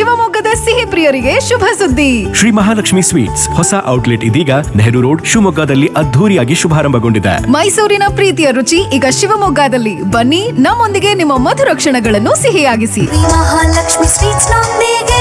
ಶಿವಮೊಗ್ಗದ ಸಿಹಿ ಪ್ರಿಯರಿಗೆ ಶುಭ ಸುದ್ದಿ ಶ್ರೀ ಮಹಾಲಕ್ಷ್ಮಿ ಸ್ವೀಟ್ಸ್ ಹೊಸ ಔಟ್ಲೆಟ್ ಇದೀಗ ನೆಹರು ರೋಡ್ ಶಿವಮೊಗ್ಗದಲ್ಲಿ ಅದ್ಧೂರಿಯಾಗಿ ಶುಭಾರಂಭಗೊಂಡಿದೆ ಮೈಸೂರಿನ ಪ್ರೀತಿಯ ರುಚಿ ಈಗ ಶಿವಮೊಗ್ಗದಲ್ಲಿ ಬನ್ನಿ ನಮ್ಮೊಂದಿಗೆ ನಿಮ್ಮ ಮಧುರ ಕ್ಷಣಗಳನ್ನು ಸಿಹಿಯಾಗಿಸಿ ಮಹಾಲಕ್ಷ್ಮಿ ಸ್ವೀಟ್ಸ್ ನೊಂದಿಗೆ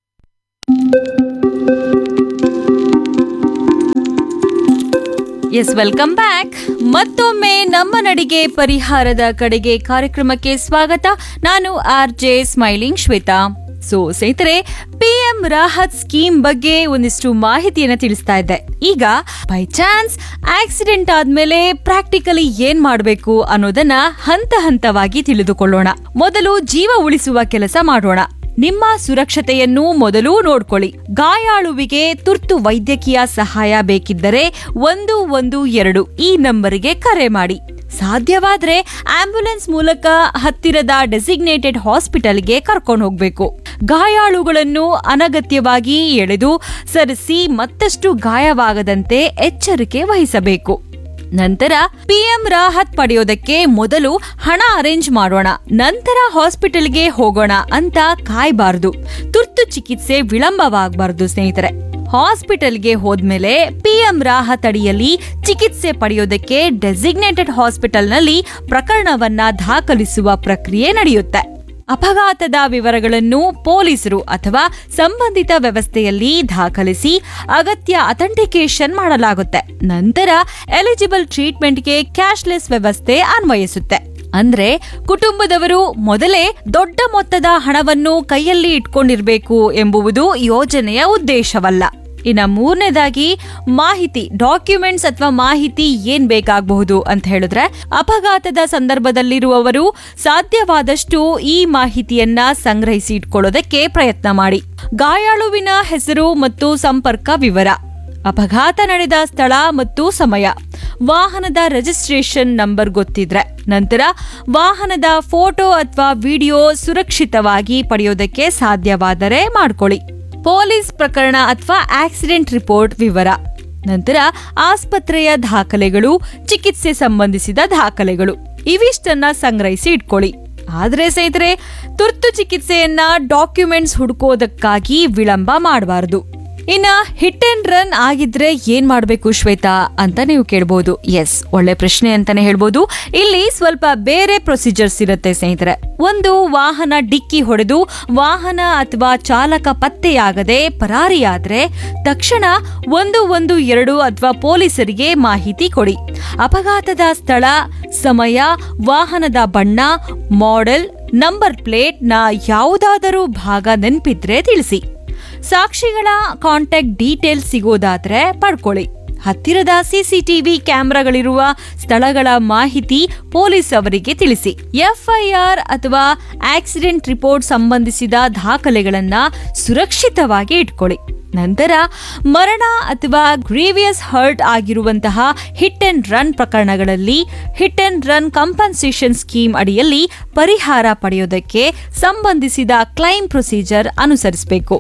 ಎಸ್ ವೆಲ್ಕಮ್ ಬ್ಯಾಕ್ ಮತ್ತೊಮ್ಮೆ ನಮ್ಮ ನಡಿಗೆ ಪರಿಹಾರದ ಕಡೆಗೆ ಕಾರ್ಯಕ್ರಮಕ್ಕೆ ಸ್ವಾಗತ ನಾನು R J smiling Shweta so ಸ್ನೇಹಿತರೆ ಪಿ ಎಂ ರಾಹತ್ ಸ್ಕೀಮ್ ಬಗ್ಗೆ ಒಂದಿಷ್ಟು ಮಾಹಿತಿಯನ್ನ ತಿಳಿಸ್ತಾ ಇದ್ದೆ ಈಗ ಬೈ ಚಾನ್ಸ್ ಆಕ್ಸಿಡೆಂಟ್ ಆದ್ಮೇಲೆ ಪ್ರಾಕ್ಟಿಕಲಿ ಏನ್ ಮಾಡಬೇಕು ಅನ್ನೋದನ್ನ ಹಂತ ಹಂತವಾಗಿ ತಿಳಿದುಕೊಳ್ಳೋಣ ಮೊದಲು ಜೀವ ಉಳಿಸುವ ಕೆಲಸ ಮಾಡೋಣ ನಿಮ್ಮ ಸುರಕ್ಷತೆಯನ್ನು ಮೊದಲು ನೋಡ್ಕೊಳ್ಳಿ ಗಾಯಾಳುವಿಗೆ ತುರ್ತು ವೈದ್ಯಕೀಯ ಸಹಾಯ ಬೇಕಿದ್ದರೆ ಒಂದು ಒಂದು ಎರಡು ಈ ನಂಬರಿಗೆ ಕರೆ ಮಾಡಿ ಸಾಧ್ಯವಾದ್ರೆ ಆಂಬ್ಯುಲೆನ್ಸ್ ಮೂಲಕ ಹತ್ತಿರದ ಡೆಸಿಗ್ನೇಟೆಡ್ ಹಾಸ್ಪಿಟಲ್ಗೆ ಕರ್ಕೊಂಡು ಹೋಗ್ಬೇಕು ಗಾಯಾಳುಗಳನ್ನು ಅನಗತ್ಯವಾಗಿ ಎಳೆದು ಸರಿಸಿ ಮತ್ತಷ್ಟು ಗಾಯವಾಗದಂತೆ ಎಚ್ಚರಿಕೆ ವಹಿಸಬೇಕು ನಂತರ ಪಿಎಂ ರಾಹತ್ ಪಡೆಯೋದಕ್ಕೆ ಮೊದಲು ಹಣ ಅರೇಂಜ್ ಮಾಡೋಣ ನಂತರ ಹಾಸ್ಪಿಟಲ್ಗೆ ಹೋಗೋಣ ಅಂತ ಕಾಯ್ಬಾರ್ದು ತುರ್ತು ಚಿಕಿತ್ಸೆ ವಿಳಂಬವಾಗಬಾರ್ದು ಸ್ನೇಹಿತರೆ ಹಾಸ್ಪಿಟಲ್ಗೆ ಹೋದ್ಮೇಲೆ ಪಿಎಂ ರಾಹತ್ ಅಡಿಯಲ್ಲಿ ಚಿಕಿತ್ಸೆ ಪಡೆಯೋದಕ್ಕೆ ಡೆಸಿಗ್ನೇಟೆಡ್ ಹಾಸ್ಪಿಟಲ್ನಲ್ಲಿ ಪ್ರಕರಣವನ್ನ ದಾಖಲಿಸುವ ಪ್ರಕ್ರಿಯೆ ನಡೆಯುತ್ತೆ ಅಪಘಾತದ ವಿವರಗಳನ್ನು ಪೊಲೀಸರು ಅಥವಾ ಸಂಬಂಧಿತ ವ್ಯವಸ್ಥೆಯಲ್ಲಿ ದಾಖಲಿಸಿ ಅಗತ್ಯ ಅಥೆಂಟಿಕೇಶನ್ ಮಾಡಲಾಗುತ್ತೆ ನಂತರ ಎಲಿಜಿಬಲ್ ಟ್ರೀಟ್ಮೆಂಟ್ಗೆ ಕ್ಯಾಶ್ಲೆಸ್ ವ್ಯವಸ್ಥೆ ಅನ್ವಯಿಸುತ್ತೆ ಅಂದ್ರೆ ಕುಟುಂಬದವರು ಮೊದಲೇ ದೊಡ್ಡ ಮೊತ್ತದ ಹಣವನ್ನು ಕೈಯಲ್ಲಿ ಇಟ್ಕೊಂಡಿರ್ಬೇಕು ಎಂಬುವುದು ಯೋಜನೆಯ ಉದ್ದೇಶವಲ್ಲ ಇನ್ನ ಮೂರನೇದಾಗಿ ಮಾಹಿತಿ ಡಾಕ್ಯುಮೆಂಟ್ಸ್ ಅಥವಾ ಮಾಹಿತಿ ಏನ್ ಬೇಕಾಗಬಹುದು ಅಂತ ಹೇಳಿದ್ರೆ ಅಪಘಾತದ ಸಂದರ್ಭದಲ್ಲಿರುವವರು ಸಾಧ್ಯವಾದಷ್ಟು ಈ ಮಾಹಿತಿಯನ್ನ ಸಂಗ್ರಹಿಸಿ ಇಟ್ಕೊಳ್ಳೋದಕ್ಕೆ ಪ್ರಯತ್ನ ಮಾಡಿ ಗಾಯಾಳುವಿನ ಹೆಸರು ಮತ್ತು ಸಂಪರ್ಕ ವಿವರ ಅಪಘಾತ ನಡೆದ ಸ್ಥಳ ಮತ್ತು ಸಮಯ ವಾಹನದ ರಿಜಿಸ್ಟ್ರೇಷನ್ ನಂಬರ್ ಗೊತ್ತಿದ್ರೆ ನಂತರ ವಾಹನದ ಫೋಟೋ ಅಥವಾ ವಿಡಿಯೋ ಸುರಕ್ಷಿತವಾಗಿ ಪಡೆಯೋದಕ್ಕೆ ಸಾಧ್ಯವಾದರೆ ಮಾಡ್ಕೊಳ್ಳಿ ಪೊಲೀಸ್ ಪ್ರಕರಣ ಅಥವಾ ಆಕ್ಸಿಡೆಂಟ್ ರಿಪೋರ್ಟ್ ವಿವರ ನಂತರ ಆಸ್ಪತ್ರೆಯ ದಾಖಲೆಗಳು ಚಿಕಿತ್ಸೆ ಸಂಬಂಧಿಸಿದ ದಾಖಲೆಗಳು ಇವಿಷ್ಟನ್ನ ಸಂಗ್ರಹಿಸಿ ಇಟ್ಕೊಳ್ಳಿ ಆದ್ರೆ ಸ್ನೇಹಿತರೆ ತುರ್ತು ಚಿಕಿತ್ಸೆಯನ್ನ ಡಾಕ್ಯುಮೆಂಟ್ಸ್ ಹುಡುಕೋದಕ್ಕಾಗಿ ವಿಳಂಬ ಮಾಡಬಾರದು ಇನ್ನ ಹಿಟ್ ಅಂಡ್ ರನ್ ಆಗಿದ್ರೆ ಏನ್ ಮಾಡ್ಬೇಕು ಶ್ವೇತಾ ಅಂತ ನೀವು ಕೇಳ್ಬೋದು ಎಸ್ ಒಳ್ಳೆ ಪ್ರಶ್ನೆ ಅಂತಾನೆ ಹೇಳ್ಬೋದು ಇಲ್ಲಿ ಸ್ವಲ್ಪ ಬೇರೆ ಪ್ರೊಸೀಜರ್ಸ್ ಇರುತ್ತೆ ಸ್ನೇಹಿತರೆ ಒಂದು ವಾಹನ ಡಿಕ್ಕಿ ಹೊಡೆದು ವಾಹನ ಅಥವಾ ಚಾಲಕ ಪತ್ತೆಯಾಗದೆ ಪರಾರಿಯಾದ್ರೆ ತಕ್ಷಣ ಒಂದು ಒಂದು ಎರಡು ಅಥವಾ ಪೊಲೀಸರಿಗೆ ಮಾಹಿತಿ ಕೊಡಿ ಅಪಘಾತದ ಸ್ಥಳ ಸಮಯ ವಾಹನದ ಬಣ್ಣ ಮಾಡೆಲ್ ನಂಬರ್ ಪ್ಲೇಟ್ ನ ಯಾವುದಾದರೂ ಭಾಗ ನೆನ್ಪಿದ್ರೆ ತಿಳಿಸಿ ಸಾಕ್ಷಿಗಳ ಕಾಂಟ್ಯಾಕ್ಟ್ ಡೀಟೇಲ್ಸ್ ಸಿಗೋದಾದ್ರೆ ಪಡ್ಕೊಳ್ಳಿ ಹತ್ತಿರದ ಸಿಸಿಟಿವಿ ಕ್ಯಾಮೆರಾಗಳಿರುವ ಸ್ಥಳಗಳ ಮಾಹಿತಿ ಪೊಲೀಸ್ ಅವರಿಗೆ ತಿಳಿಸಿ ಎಫ್ಐಆರ್ ಅಥವಾ ಆಕ್ಸಿಡೆಂಟ್ ರಿಪೋರ್ಟ್ ಸಂಬಂಧಿಸಿದ ದಾಖಲೆಗಳನ್ನ ಸುರಕ್ಷಿತವಾಗಿ ಇಟ್ಕೊಳ್ಳಿ ನಂತರ ಮರಣ ಅಥವಾ ಗ್ರೀವಿಯಸ್ ಹರ್ಟ್ ಆಗಿರುವಂತಹ ಹಿಟ್ ಅಂಡ್ ರನ್ ಪ್ರಕರಣಗಳಲ್ಲಿ hit and run compensation scheme ಅಡಿಯಲ್ಲಿ ಪರಿಹಾರ ಪಡೆಯೋದಕ್ಕೆ ಸಂಬಂಧಿಸಿದ ಕ್ಲೈಮ್ ಪ್ರೊಸೀಜರ್ ಅನುಸರಿಸಬೇಕು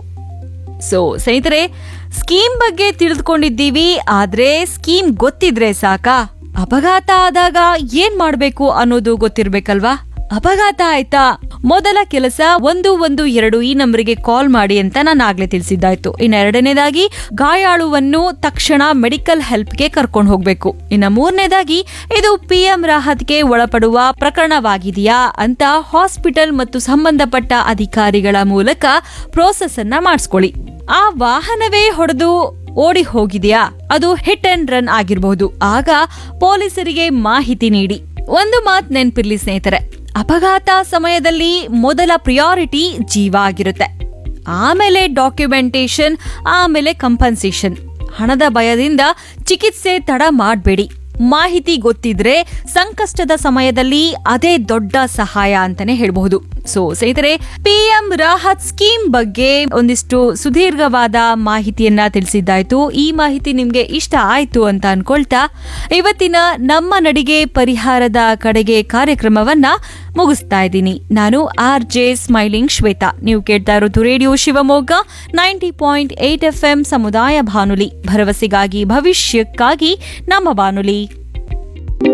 ಸೊ ಸ್ನೇಹಿತರೆ ಸ್ಕೀಮ್ ಬಗ್ಗೆ ತಿಳಿದುಕೊಂಡಿದ್ದೀವಿ ಆದ್ರೆ ಸ್ಕೀಮ್ ಗೊತ್ತಿದ್ರೆ ಸಾಕಾ ಅಪಘಾತ ಆದಾಗ ಏನ್ ಮಾಡ್ಬೇಕು ಅನ್ನೋದು ಗೊತ್ತಿರ್ಬೇಕಲ್ವಾ ಅಪಘಾತ ಆಯ್ತಾ ಮೊದಲ ಕೆಲಸ ಒಂದು ಒಂದು ಎರಡು ಈ ನಂಬರಿಗೆ ಕಾಲ್ ಮಾಡಿ ಅಂತ ನಾನು ಆಗ್ಲೇ ತಿಳಿಸಿದ್ದಾಯ್ತು ಇನ್ನು ಎರಡನೇದಾಗಿ ಗಾಯಾಳುವನ್ನು ತಕ್ಷಣ ಮೆಡಿಕಲ್ ಹೆಲ್ಪ್ಗೆ ಕರ್ಕೊಂಡು ಹೋಗ್ಬೇಕು ಇನ್ನು ಮೂರನೇದಾಗಿ ಇದು ಪಿ ಎಂ ರಾಹತ್ಗೆ ಒಳಪಡುವ ಪ್ರಕರಣವಾಗಿದೆಯಾ ಅಂತ ಹಾಸ್ಪಿಟಲ್ ಮತ್ತು ಸಂಬಂಧಪಟ್ಟ ಅಧಿಕಾರಿಗಳ ಮೂಲಕ ಪ್ರೋಸೆಸ್ ಅನ್ನ ಮಾಡಿಸ್ಕೊಳ್ಳಿ ಆ ವಾಹನವೇ ಹೊಡೆದು ಓಡಿ ಹೋಗಿದೆಯಾ ಅದು ಹಿಟ್ ಅಂಡ್ ರನ್ ಆಗಿರಬಹುದು ಆಗ ಪೊಲೀಸರಿಗೆ ಮಾಹಿತಿ ನೀಡಿ ಒಂದು ಮಾತ್ ನೆನ್ಪಿರ್ಲಿ ಸ್ನೇಹಿತರೆ ಅಪಘಾತ ಸಮಯದಲ್ಲಿ ಮೊದಲ ಪ್ರಿಯಾರಿಟಿ ಜೀವ ಆಗಿರುತ್ತೆ ಆಮೇಲೆ ಡಾಕ್ಯುಮೆಂಟೇಶನ್ ಆಮೇಲೆ ಕಂಪನ್ಸೇಷನ್ ಹಣದ ಭಯದಿಂದ ಚಿಕಿತ್ಸೆ ತಡ ಮಾಡಬೇಡಿ ಮಾಹಿತಿ ಗೊತ್ತಿದ್ರೆ ಸಂಕಷ್ಟದ ಸಮಯದಲ್ಲಿ ಅದೇ ದೊಡ್ಡ ಸಹಾಯ ಅಂತಾನೆ ಹೇಳಬಹುದು ಸೊ ಸ್ನೇಹಿತರೆ ಪಿ ಎಂ ರಾಹತ್ ಸ್ಕೀಮ್ ಬಗ್ಗೆ ಒಂದಿಷ್ಟು ಸುದೀರ್ಘವಾದ ಮಾಹಿತಿಯನ್ನ ತಿಳಿಸಿದ್ದಾಯ್ತು ಈ ಮಾಹಿತಿ ನಿಮ್ಗೆ ಇಷ್ಟ ಆಯ್ತು ಅಂತ ಅನ್ಕೊಳ್ತಾ ಇವತ್ತಿನ ನಮ್ಮ ನಡಿಗೆ ಪರಿಹಾರದ ಕಡೆಗೆ ಕಾರ್ಯಕ್ರಮವನ್ನ ಮುಗಿಸ್ತಾ ಇದ್ದೀನಿ ನಾನು ಆರ್ ಜೆ ಸ್ಮೈಲಿಂಗ್ ಶ್ವೇತಾ ನೀವು ಕೇಳ್ತಾ ಇರೋದು radio Shivamogga ninety point eight F M ಸಮುದಾಯ ಬಾನುಲಿ ಭರವಸೆಗಾಗಿ ಭವಿಷ್ಯಕ್ಕಾಗಿ ನಮ್ಮ ಬಾನುಲಿ